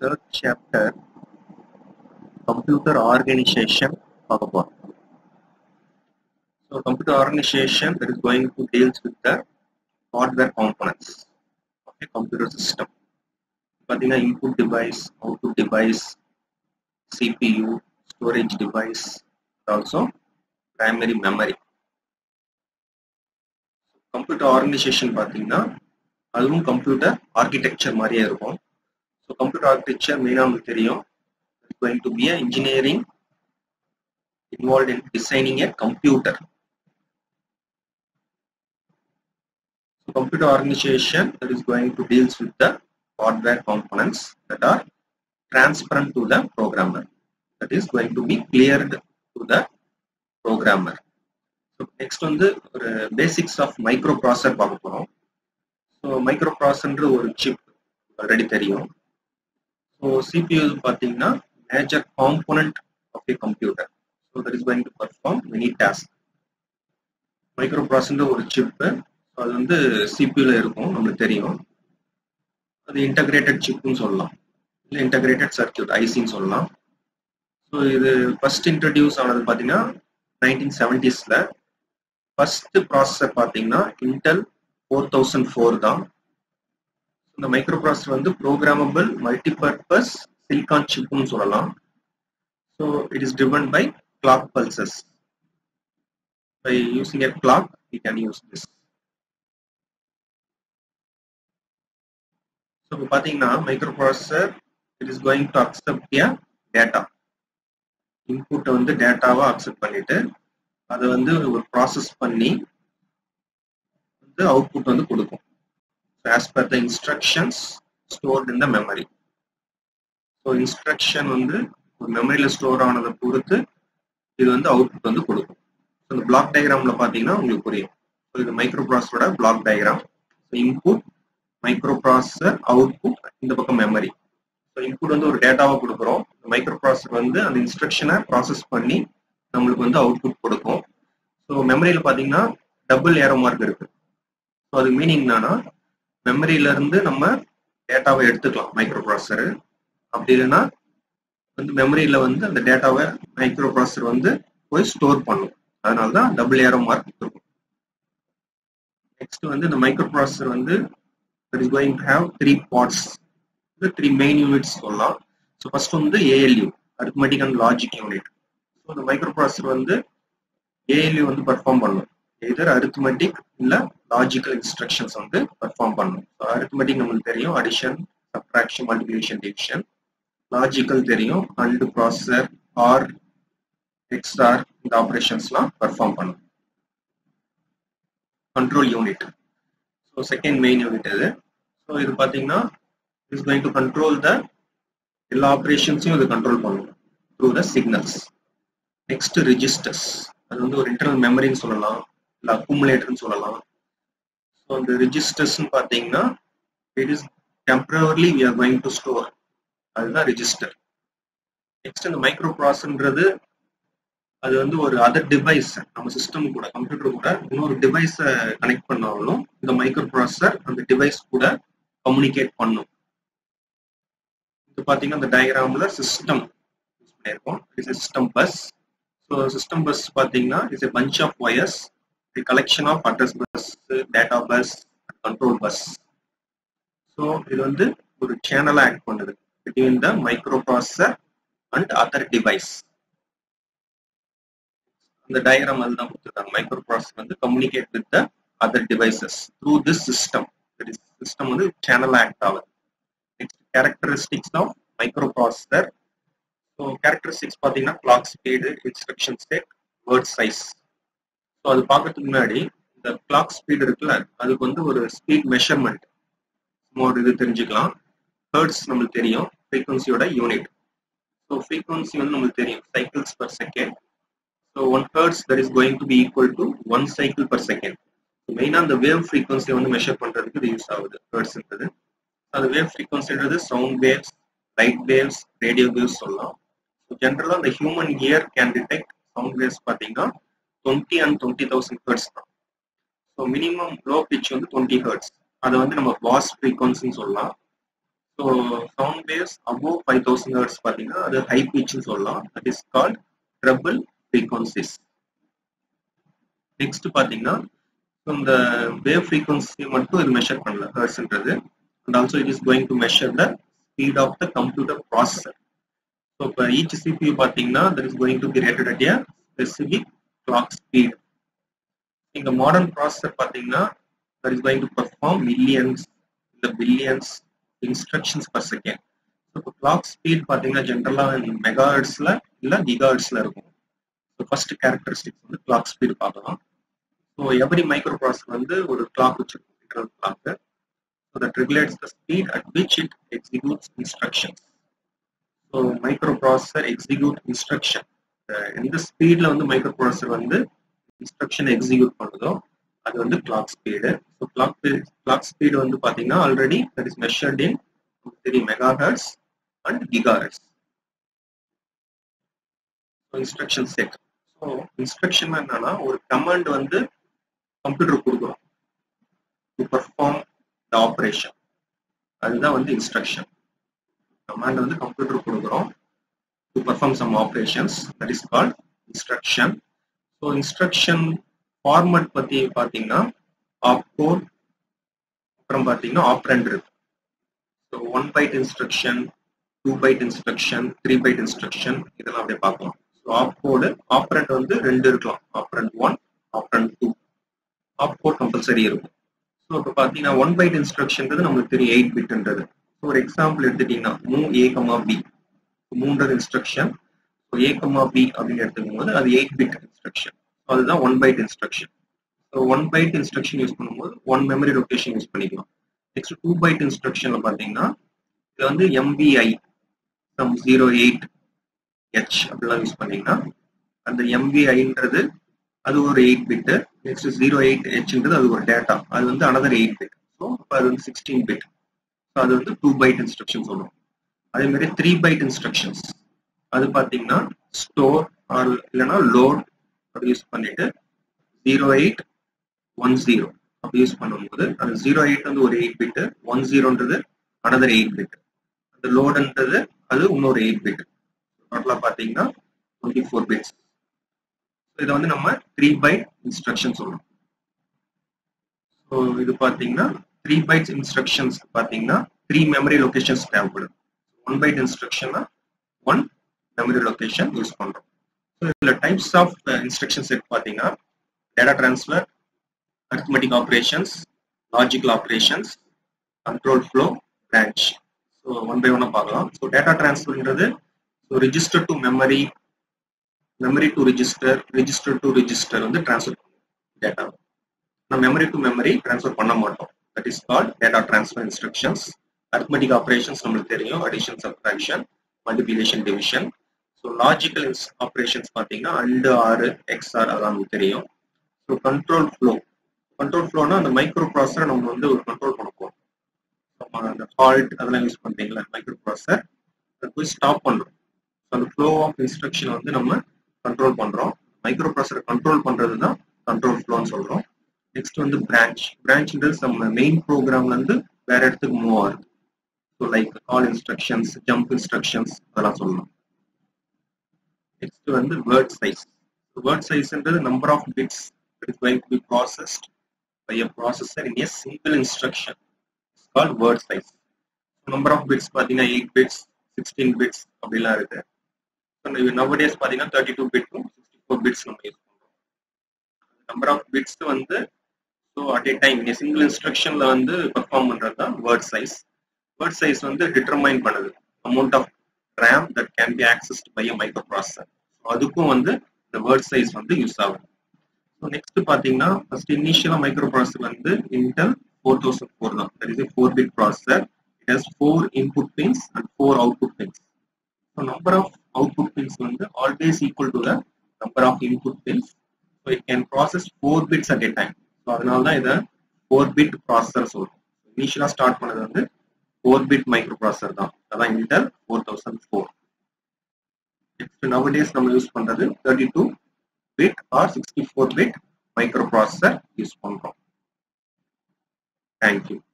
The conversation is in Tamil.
third chapter computer organization பார்க்க போறோம் so computer organization that is going to deals with the hardware components of a computer system பார்த்தீங்கன்னா input device output device CPU storage device also primary memory computer organisation பார்த்தீங்கன்னா அதுவும் கம்ப்யூட்டர் ஆர்கிடெக்சர் மாதிரியே இருக்கும் ஸோ கம்ப்யூட்டர் ஆர்கிடெக்சர் மெயினாக நமக்கு தெரியும் it's going to be a engineering involved in designing a computer. So computer organization that is going to deals with the hardware components that are transparent to the programmer. That is going to be cleared to the programmer. So next வந்து ஒரு பேசிக்ஸ் ஆஃப் மைக்ரோ ப்ராசர் பார்க்க போகிறோம் ஸோ மைக்ரோ ப்ராசர்ன்ற ஒரு சிப் ஆல்ரெடி தெரியும் ஸோ சிபியூ பார்த்தீங்கன்னா major component of a computer so that is going to perform many task மைக்ரோ ப்ராசர்ன்ற ஒரு சிப்பு ஸோ அது வந்து சிபியூல இருக்கும் நம்மளுக்கு தெரியும் அது இன்டகிரேட்டட் சிப்புன்னு சொல்லலாம் இல்லை இன்டகிரேட்டட் சர்க்கியூட் ஐசின்னு சொல்லலாம் ஸோ இது ஃபர்ஸ்ட் இன்ட்ரடியூஸ் ஆனது பார்த்தீங்கன்னா நைன்டீன் செவன்டிஸில் ஃபர்ஸ்ட் ப்ராசஸர் பார்த்தீங்கன்னா இன்டெல் ஃபோர் தௌசண்ட் ஃபோர் தான் இந்த மைக்ரோ ப்ராசஸர் வந்து ப்ரோக்ராமபிள் மல்டிபர்பஸ் சிலிகான் சிப்னு சொல்லலாம் so it is driven by clock pulses. By using a clock, we can use this. So, இப்போ பார்த்தீங்கன்னா microprocessor it is going to accept a data இன்புட்டை வந்து டேட்டாவாக அக்செப்ட் பண்ணிட்டு அதை வந்து ஒரு ப்ராசஸ் பண்ணி வந்து அவுட்புட் வந்து கொடுக்கும் as per the instructions stored in the memory so instruction வந்து ஒரு மெமரியில் ஸ்டோர் ஆனதை பொறுத்து இது வந்து அவுட்புட் வந்து கொடுக்கும் ஸோ இந்த பிளாக் டயக்ராமில் பார்த்தீங்கன்னா உங்களுக்கு புரியும் ஸோ இது மைக்ரோ ப்ராசஸரோட block diagram so input microprocessor output இந்த பக்கம் மெமரி ஸோ இன்புட் வந்து ஒரு டேட்டாவாக கொடுக்குறோம் மைக்ரோ ப்ராசஸர் வந்து அந்த இன்ஸ்ட்ரக்ஷனை ப்ராசஸ் பண்ணி நம்மளுக்கு வந்து அவுட்புட் கொடுக்கும் ஸோ மெமரியில் பார்த்தீங்கன்னா டபுள் ஏரோ மார்க் இருக்கு ஸோ அது மீனிங் என்னன்னா மெமரியிலேருந்து நம்ம டேட்டாவை எடுத்துக்கலாம் மைக்ரோ ப்ராசஸர் அப்படி இல்லைன்னா வந்து மெமரியில வந்து அந்த டேட்டாவை மைக்ரோ ப்ராசஸர் வந்து போய் ஸ்டோர் பண்ணும் அதனால தான் டபுள் ஏரோ மார்க் இருக்கும் நெக்ஸ்ட் வந்து இந்த மைக்ரோ ப்ராசஸர் வந்து it is going to have three parts three main units சொல்லலாம் ஸோ ஃபர்ஸ்ட் வந்து ALU arithmetic and logic unit so இந்த மைக்ரோ ப்ராசஸர் வந்து ஏஎல்யூ வந்து பர்ஃபார்ம் பண்ணும் எதர் அரித்மெட்டிக் இல்லை லாஜிக்கல் இன்ஸ்ட்ரக்ஷன்ஸ் வந்து பர்ஃபார்ம் பண்ணும் ஸோ அரித்மெட்டிக் நம்மளுக்கு தெரியும் addition subtraction multiplication division logical தெரியும் அண்ட் ப்ராசஸர் ஆர் எக்ஸ்ஆர் இந்த ஆப்ரேஷன்ஸ்லாம் பர்ஃபார்ம் பண்ணும் control unit so second main unit இது ஸோ இது பார்த்தீங்கன்னா is going to control the எல்லா ஆப்ரேஷன்ஸையும் இது கண்ட்ரோல் பண்ணும் through the signals next registers அது வந்து ஒரு இன்டர்னல் மெமரின்னு சொல்லலாம் இல்லை அக்குமுலேட்டர்னு சொல்லலாம் ஸோ அந்த ரிஜிஸ்டர்ஸ்ன்னு பார்த்தீங்கன்னா it is temporarily we are going to store அதுதான் ரிஜிஸ்டர் நெக்ஸ்ட் இந்த மைக்ரோ ப்ராசன்றது அது வந்து ஒரு அதர் டிவைஸ் நம்ம சிஸ்டம் கூட கம்ப்யூட்டர் கூட இன்னொரு டிவைஸை கனெக்ட் பண்ணாலும் இந்த மைக்ரோ ப்ராசஸர் அந்த டிவைஸ் கூட கம்யூனிகேட் பண்ணும் இது பார்த்தீங்கன்னா இந்த டயக்ராம்ல சிஸ்டம் யூஸ் பண்ணியிருக்கோம் it's system bus so system bus பார்த்தீங்கன்னா it's a bunch of wires collection of address bus data bus control bus so இது வந்து ஒரு சேனலாக ஆக்ட் பண்ணுது between the microprocessor and other device. அந்த டயக்ராம் அதுதான் கொடுத்துருக்காங்க மைக்ரோ ப்ராசஸர் வந்து communicate with the other devices through this system system வந்து சேனல் ஆக்ட் ஆகுது next characteristics of microprocessor so characteristics பார்த்தீங்கன்னா clock speed instruction set word size so அது பார்க்கறதுக்கு முன்னாடி இந்த கிளாக் ஸ்பீடு இருக்குல்ல அதுக்கு வந்து ஒரு ஸ்பீட் மெஷர்மெண்ட் ஒரு இது தெரிஞ்சுக்கலாம் ஹர்ட்ஸ் நம்மளுக்கு தெரியும் ஃப்ரீக்வன்சியோட யூனிட் ஸோ ஃப்ரீக்வன்சி வந்து நம்மளுக்கு தெரியும் cycles per second so one hertz that is going to be equal to one cycle per second மெயினாக அந்த வேவ் ஃப்ரீக்வன்சியை வந்து மெஷர் பண்ணுறதுக்கு இது யூஸ் ஆகுது ஹர்ட்ஸ்ன்றது அந்த வேவ் ஃப்ரீக்வன்சின்றது sound waves light waves radio waves சொல்லலாம் ஸோ ஜென்ரலாக அந்த human ear can detect sound waves பார்த்தீங்கன்னா twenty and twenty thousand hertz தான் ஸோ மினிமம் லோ பிச் வந்து டுவெண்ட்டி ஹர்ட்ஸ் அதை வந்து நம்ம பாஸ் ஃப்ரீக்வன்சின்னு சொல்லலாம் so sound waves above five thousand hertz பார்த்தீங்கன்னா அது ஹை பிச்னு சொல்லலாம் that is called treble frequencies next பார்த்தீங்கன்னா இந்த வேவ் ஃப்ரீக்வன்சி மட்டும் இது மெஷர் பண்ணல ஹர்ட்ஸ்ன்றது and also it is going to measure the speed of the computer processor so இப்போ ஈச் சிபியூ பார்த்தீங்கன்னா that is going to be rated at a specific clock speed இந்த மாடர்ன் ப்ராசஸர் பார்த்தீங்கன்னா that is going to perform millions இல்லை billions instructions per second so இப்போ கிளாக் ஸ்பீட் பார்த்தீங்கன்னா ஜென்ரலாக மெகா ஹர்ட்ஸில் இல்லை கிகா ஹர்ட்ஸில் இருக்கும் ஸோ ஃபர்ஸ்ட் கேரக்டரிஸ்டிக்ஸ் வந்து கிளாக் ஸ்பீடு பார்க்கலாம் ஸோ எவ்ரி மைக்ரோ ப்ராசஸர் வந்து ஒரு கிளாக் வச்சிருக்கும் internal clock so that regulates the speed at which it executes instructions so microprocessor execute instruction எந்த ஸ்பீட்ல வந்து மைக்ரோ ப்ராசஸர் வந்து இன்ஸ்ட்ரக்ஷன் எக்ஸிக்யூட் பண்ணுதோ அது வந்து clock speed so clock clock speed வந்து பார்த்தீங்கன்னா already that is measured in three megahertz and gigahertz so instruction set so instruction என்னன்னா ஒரு கமாண்ட் வந்து கம்ப்யூட்டர் கொடுக்குறோம் டு பர்ஃபார்ம் த ஆப்ரேஷன் அதுதான் வந்து இன்ஸ்ட்ரக்ஷன் கமாண்ட் வந்து கம்ப்யூட்டர் கொடுக்குறோம் to perform some operations that is called instruction so instruction format பற்றி பார்த்தீங்கன்னா ஆப்கோட் அப்புறம் பார்த்தீங்கன்னா ஆப்ரண்ட் இருக்கு so one byte instruction two byte instruction three byte instruction இதெல்லாம் அப்படியே பார்க்கலாம் ஸோ ஆப்கோடு ஆப்ரண்ட் வந்து ரெண்டு இருக்கலாம் operand one operand two opcode compulsory இருக்கும் ஸோ இப்போ பார்த்தீங்கன்னா ஒன் பைட் இன்ஸ்ட்ரக்ஷன்றது நமக்கு தெரியும் எயிட் பிட்ன்றது ஸோ ஒரு எக்ஸாம்பிள் எடுத்துட்டீங்கன்னா மூ ஏ கமா பி மூன்றது instruction so A comma B அப்படின்னு எடுத்துக்கும் போது அது எயிட் பிட் இன்ஸ்ட்ரக்ஷன் அதுதான் one byte instruction so one byte instruction use பண்ணும்போது ஒன் மெமரி லொக்கேஷன் யூஸ் பண்ணிக்கலாம் நெக்ஸ்ட் டூ பைட் இன்ஸ்ட்ரக்ஷன்ல பார்த்தீங்கன்னா இது வந்து MVI some zero eight H அப்படிலாம் யூஸ் பண்ணீங்கன்னா அந்த எம்பிஐன்றது அது ஒரு eight bit next zero eight ஹெச்ன்றது அது ஒரு டேட்டா அது வந்து அனதர் எயிட் பிட் ஸோ இப்போ அது வந்து சிக்ஸ்டீன் பிட் ஸோ அது வந்து டூ பைட் இன்ஸ்ட்ரக்ஷன் சொல்லுவோம் அதே மாதிரி த்ரீ பைட் இன்ஸ்ட்ரக்ஷன்ஸ் அது பார்த்தீங்கன்னா ஸ்டோர் ஆர் இல்லைன்னா லோட் அப்படி யூஸ் பண்ணிட்டு ஜீரோ எயிட் ஒன் ஜீரோ அப்படி யூஸ் பண்ணும்போது அது ஜீரோ எயிட் வந்து ஒரு எயிட் பிட்டு ஒன் ஜீரோன்றது அனதர் எயிட் பிட் அந்த லோடுன்றது அது இன்னொரு எயிட் பிட் டோட்டலாக பார்த்தீங்கன்னா டுவெண்ட்டி ஃபோர் பிட்ஸ் இதை வந்து நம்ம த்ரீ பைட் இன்ஸ்ட்ரக்ஷன் சொல்லணும் ஸோ இது பார்த்தீங்கன்னா த்ரீ பைட்ஸ் இன்ஸ்ட்ரக்ஷன்ஸ் பார்த்தீங்கன்னா த்ரீ மெமரி லொகேஷன்ஸ் தேவைப்படுது ஒன் பைட் இன்ஸ்ட்ரக்ஷன்னா ஒன் மெமரி லொகேஷன் யூஸ் பண்ணுறோம் ஸோ இதில் டைப்ஸ் ஆஃப் இன்ஸ்ட்ரக்ஷன் செட் பார்த்தீங்கன்னா data transfer arithmetic operations logical operations control flow branch so one by ஒன்னாக பார்க்கலாம் ஸோ டேட்டா டிரான்ஸ்ஃபர்ன்றது so register to memory memory to register register to register வந்து டிரான்ஸ்ஃபர் டேட்டா நம்ம மெமரி டு மெமரி டிரான்ஸ்ஃபர் பண்ண மாட்டோம் that is called data transfer instructions arithmetic operations நம்மளுக்கு தெரியும் addition subtraction multiplication division so logical operations பார்த்தீங்கன்னா அண்டு ஆறு எக்ஸ்ஆர் அதெல்லாம் நமக்கு தெரியும் ஸோ கண்ட்ரோல் ஃப்ளோ கண்ட்ரோல் ஃப்ளோனா அந்த மைக்ரோ ப்ராசரை நம்ம வந்து ஒரு கண்ட்ரோல் பண்ண போகிறோம் நம்ம அந்த ஃபால்ட் அதெல்லாம் யூஸ் பண்ணுறீங்களா மைக்ரோ ப்ராசர் அதை போய் ஸ்டாப் பண்ணுறோம் ஸோ அந்த ஃப்ளோ ஆஃப் இன்ஸ்ட்ரக்ஷன் வந்து நம்ம கண்ட்ரோல் பண்ணுறோம் மைக்ரோ ப்ராசரை கண்ட்ரோல் பண்ணுறது தான் கண்ட்ரோல் ஃப்ளோன்னு சொல்கிறோம் நெக்ஸ்ட் வந்து பிரான்ச் பிரான்ச்ன்றது நம்ம மெயின் ப்ரோக்ராம்லேருந்து வேற இடத்துக்கு மூவ் ஆகுது so like call instructions jump instructions அதெல்லாம் சொல்லலாம் நெக்ஸ்ட் வந்து வேர்ட் சைஸ் வேர்ட் சைஸ்ன்றது number of bits it is going to be processed by a processor in a single instruction it's called word size number of bits பார்த்தீங்கன்னா எயிட் பிட்ஸ் சிக்ஸ்டீன் பிட்ஸ் அப்படிலாம் இருக்கு நவடேஸ் பார்த்தீங்கன்னா thirty two bit sixty four bits நம்ம யூஸ் பண்ணுறோம் நம்பர் ஆஃப் பிட்ஸ் வந்து so at a time single இன்ஸ்ட்ரக்ஷன்ல வந்து பெர்ஃபார்ம் பண்றது தான் வேர்ட் சைஸ் வேர்ட் சைஸ் வந்து டிட்டர்மைன் பண்ணுது amount of RAM that can be accessed by a microprocessor அதுக்கும் வந்து இந்த வேர்ட் சைஸ் வந்து யூஸ் ஆகும் ஸோ நெக்ஸ்ட் பார்த்தீங்கன்னா ஃபர்ஸ்ட் இனிஷியலாக மைக்ரோ ப்ராசஸர் வந்து இன்டெல் ஃபோர் தௌசண்ட் ஃபோர் தான் that is four bit processor it has four input pins and four output pins so number of output pins வந்து always equal to the number of input pins so it can process four bits at a time so அதனால தான் இதை ஃபோர் பிட் ப்ராசஸர் சொல்றோம் இனிஷியலாக ஸ்டார்ட் பண்ணது வந்து ஃபோர் பிட் மைக்ரோ ப்ராசஸர் தான் அதான் Intel four thousand four next nowadays நம்ம யூஸ் பண்றது thirty two bit or sixty four bit microprocessor use பண்றோம் தேங்க்யூ